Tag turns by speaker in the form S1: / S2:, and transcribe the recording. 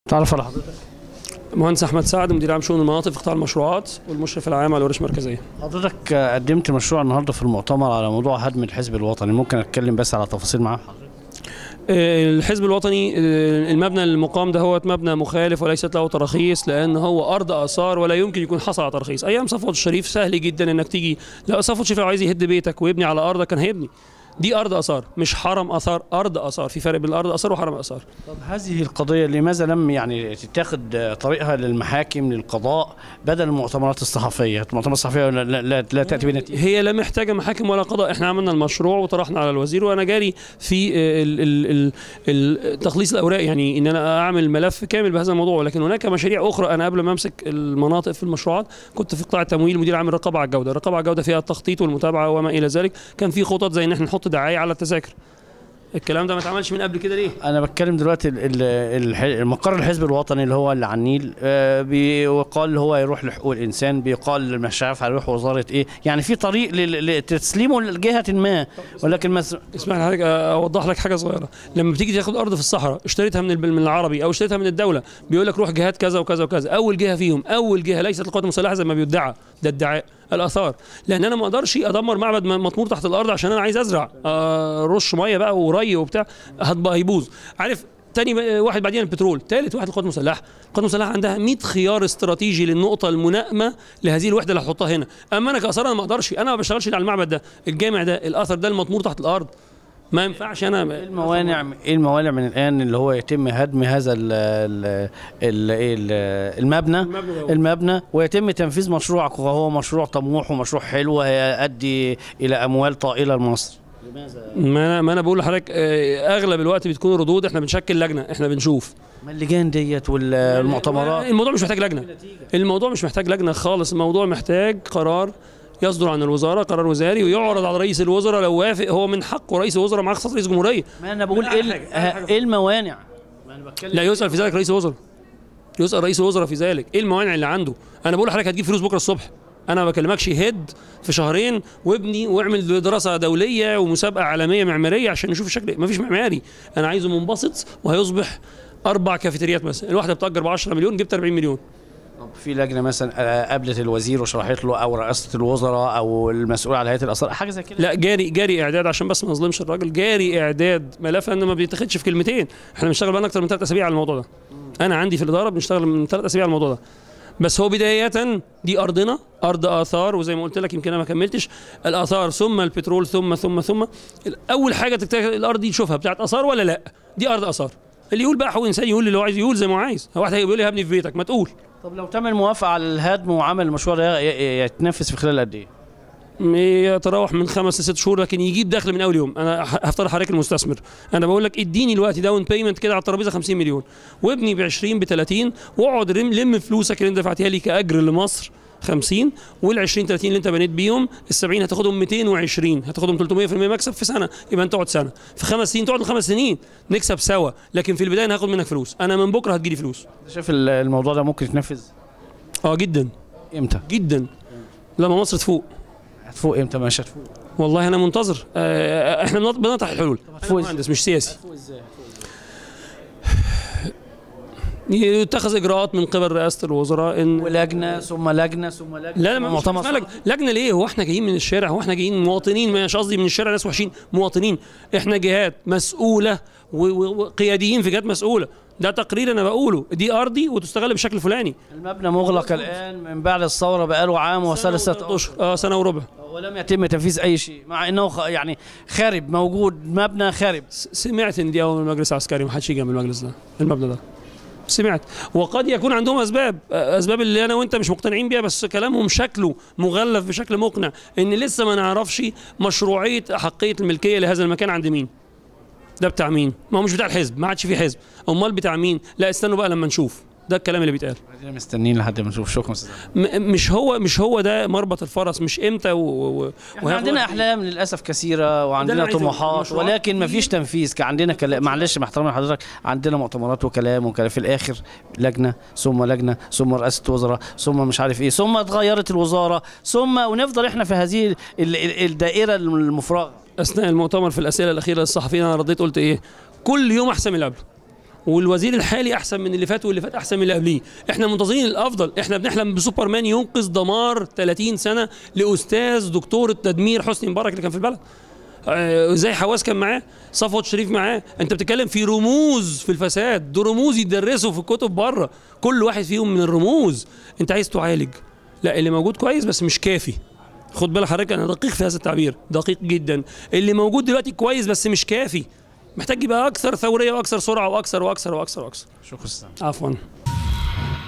S1: تعرف على حضرتك
S2: مهندس احمد سعد مدير عام شؤون المناطق في قطاع المشروعات والمشرف العام على الورش المركزيه
S1: حضرتك قدمت مشروع النهارده في المؤتمر على موضوع هدم الحزب الوطني ممكن اتكلم بس على تفاصيل معاه حضرتك
S2: آه، الحزب الوطني آه، المبنى المقام ده هو مبنى مخالف وليست له تراخيص لان هو ارض اثار ولا يمكن يكون حصل على تراخيص ايام صفوت الشريف سهل جدا انك تيجي لا صفوت الشريف لو عايز يهد بيتك ويبني على ارضك كان هيبني دي ارض اثار مش حرم اثار ارض اثار في فرق بين الارض اثار وحرم اثار
S1: طب هذه القضيه لماذا لم يعني تتاخذ طريقها للمحاكم للقضاء بدل المؤتمرات الصحفيه المؤتمرات الصحفيه لا, لا, لا, لا تاتي بنتيجه
S2: هي لا محتاجه محاكم ولا قضاء احنا عملنا المشروع وطرحنا على الوزير وانا جاري في ال- ال- ال- ال- تخليص الاوراق يعني ان انا اعمل ملف كامل بهذا الموضوع ولكن هناك مشاريع اخرى انا قبل ما امسك المناطق في المشروعات كنت في قطاع التمويل مدير عام الرقابه على الجوده الرقابه على الجوده فيها التخطيط والمتابعه وما الى ذلك كان في خطط زي ان احنا نحط دعايه على التذاكر الكلام ده ما اتعملش من قبل كده ليه
S1: انا بتكلم دلوقتي ال- ال- الح- المقر الحزب الوطني اللي هو اللي على النيل آه، بيقال هو يروح لحقوق الانسان بيقال مش عارف هيروح وزاره ايه يعني في طريق لل- لتسليمه لجهه ما ولكن مس...
S2: اسمعني حضرتك اوضح لك حاجه صغيره لما بتيجي تاخد ارض في الصحراء اشتريتها من الب- من العربي او اشتريتها من الدوله بيقول لك روح جهات كذا وكذا وكذا اول جهه فيهم اول جهه ليست القوات المسلحه زي ما بيدعى ده ادعاء الاثار لان انا ما اقدرش ادمر معبد م- مطمور تحت الارض عشان انا عايز ازرع آه، رش ميه بقى وري وبتاع هتبقى هيبوظ عارف تاني ب- واحد بعدين البترول ثالث واحد القوات المسلحه القوات المسلحه عندها 100 خيار استراتيجي للنقطه المنائمه لهذه الوحده اللي هحطها هنا اما انا كاثار انا ما اقدرش انا ما بشتغلش على المعبد ده الجامع ده الاثر ده المطمور تحت الارض ما ينفعش انا
S1: ايه الموانع ايه الموانع من الان اللي هو يتم هدم هذا ال ال ال ال المبنى
S2: المبنى ده.
S1: المبنى ويتم تنفيذ مشروعك وهو مشروع طموح ومشروع حلو هيؤدي الى اموال طائله لمصر
S2: ما انا ما انا بقول لحضرتك آه، اغلب الوقت بتكون ردود احنا بنشكل لجنه احنا بنشوف
S1: ما اللجان ديت والمؤتمرات
S2: الموضوع مش محتاج لجنه الموضوع مش محتاج لجنه خالص الموضوع محتاج قرار يصدر عن الوزاره قرار وزاري ويعرض على رئيس الوزراء لو وافق هو من حقه رئيس الوزراء معاه خصائص رئيس جمهوريه
S1: ما انا بقول
S2: لا،
S1: ايه
S2: أقل
S1: ال-
S2: حاجة- أقل حاجة.
S1: ايه الموانع ما انا بتكلم
S2: لا يسال في ذلك رئيس الوزراء يسال رئيس الوزراء في ذلك ايه الموانع اللي عنده انا بقول لحضرتك هتجيب فلوس بكره الصبح انا ما بكلمكش هد في شهرين وابني واعمل دراسه دوليه ومسابقه عالميه معماريه عشان نشوف الشكل ما فيش معماري انا عايزه منبسط وهيصبح اربع كافيتريات مثلا الواحده بتاجر ب 10 مليون جبت 40 مليون
S1: طب في لجنه مثلا آه، قابلت الوزير وشرحت له او رئاسه الوزراء او المسؤول على هيئه الاثار حاجه زي كده
S2: لا جاري جاري اعداد عشان بس ما نظلمش الراجل جاري اعداد ملف لان ما بيتاخدش في كلمتين احنا بنشتغل بقالنا اكتر من ثلاث اسابيع على الموضوع ده انا عندي في الاداره بنشتغل من ثلاث اسابيع على الموضوع ده بس هو بداية دي أرضنا أرض آثار وزي ما قلت لك يمكن أنا ما كملتش الآثار ثم البترول ثم ثم ثم أول حاجة تكتشف الأرض دي تشوفها بتاعت آثار ولا لا دي أرض آثار اللي يقول بقى حقوق إنسان يقول اللي هو عايز يقول زي ما هو عايز هو واحد هيقول لي هبني في بيتك ما تقول
S1: طب لو تم الموافقه على الهدم وعمل المشروع ده ي- ي- يتنفذ في خلال قد ايه؟
S2: يتراوح من خمس لست شهور لكن يجيب دخل من اول يوم انا ه- هفترض حضرتك المستثمر انا بقول لك اديني الوقت داون بيمنت كده على الترابيزه 50 مليون وابني ب 20 ب 30 واقعد رم- لم فلوسك اللي انت دفعتها لي كاجر لمصر 50 وال 20 30 اللي انت بنيت بيهم ال 70 هتاخدهم 220 هتاخدهم 300% مكسب في سنه يبقى انت تقعد سنه في خمس سنين تقعد خمس سنين نكسب سوا لكن في البدايه انا هاخد منك فلوس انا من بكره هتجيلي فلوس
S1: انت شايف ال- الموضوع ده ممكن يتنفذ
S2: اه جدا
S1: امتى؟
S2: جدا لما مصر تفوق
S1: هتفوق امتى مش هتفوق؟
S2: والله انا منتظر آه، احنا بنط- بنطرح الحلول انا
S1: هتفوز.
S2: مهندس مش سياسي
S1: هتفوق ازاي؟
S2: يتخذ اجراءات من قبل رئاسه الوزراء ان
S1: ولجنه ثم لجنه ثم لجنه
S2: لا لا
S1: ثم
S2: ما
S1: مؤتمر
S2: مؤتمر لك لجنه ليه هو احنا جايين من الشارع هو احنا جايين مواطنين مش قصدي من الشارع ناس وحشين مواطنين احنا جهات مسؤوله و- و- وقياديين في جهات مسؤوله ده تقرير انا بقوله دي ارضي وتستغل بشكل فلاني
S1: المبنى مغلق الان من بعد الثوره بقاله عام وثلاث
S2: سنة وثلاث اشهر اه سنه وربع
S1: ولم يتم تنفيذ اي شيء مع انه خ- يعني خارب موجود مبنى خارب
S2: س- سمعت ان دي اول من المجلس العسكري ما حدش يجي من المجلس ده المبنى ده سمعت وقد يكون عندهم اسباب آه، اسباب اللي انا وانت مش مقتنعين بيها بس كلامهم شكله مغلف بشكل مقنع ان لسه ما نعرفش مشروعيه احقيه الملكيه لهذا المكان عند مين ده بتاع مين ما هو مش بتاع الحزب ما عادش في حزب امال بتاع مين لا استنوا بقى لما نشوف ده الكلام اللي بيتقال
S1: بعدين مستنيين لحد ما نشوف شكرا استاذ
S2: م- مش هو مش هو ده مربط الفرس مش امتى و... و...
S1: احنا
S2: وهياخد
S1: عندنا
S2: وقت.
S1: احلام للاسف كثيره
S2: ده
S1: وعندنا
S2: اللي عايز أقوله.
S1: طموحات
S2: المشروعات
S1: ولكن ما فيش تنفيذ كان عندنا كلام معلش مع احترامي لحضرتك عندنا مؤتمرات وكلام وكلام في الاخر لجنه ثم لجنه ثم رئاسه وزراء ثم مش عارف ايه ثم اتغيرت الوزاره ثم ونفضل احنا في هذه ال- ال- الدائره المفرغه
S2: اثناء المؤتمر في الاسئله الاخيره للصحفيين انا رديت قلت ايه كل يوم احسن من اللي قبله والوزير الحالي احسن من اللي فات واللي فات احسن من اللي قبليه احنا منتظرين الافضل احنا بنحلم بسوبرمان ينقذ دمار 30 سنه لاستاذ دكتور التدمير حسني مبارك اللي كان في البلد آه، زي حواس كان معاه صفوت شريف معاه انت بتتكلم في رموز في الفساد دول رموز يدرسوا في الكتب بره كل واحد فيهم من الرموز انت عايز تعالج لا اللي موجود كويس بس مش كافي خد بالك حضرتك انا دقيق في هذا التعبير دقيق جدا اللي موجود دلوقتي كويس بس مش كافي محتاج يبقى اكثر ثوريه واكثر سرعه واكثر واكثر واكثر واكثر
S1: شكرا
S2: عفوا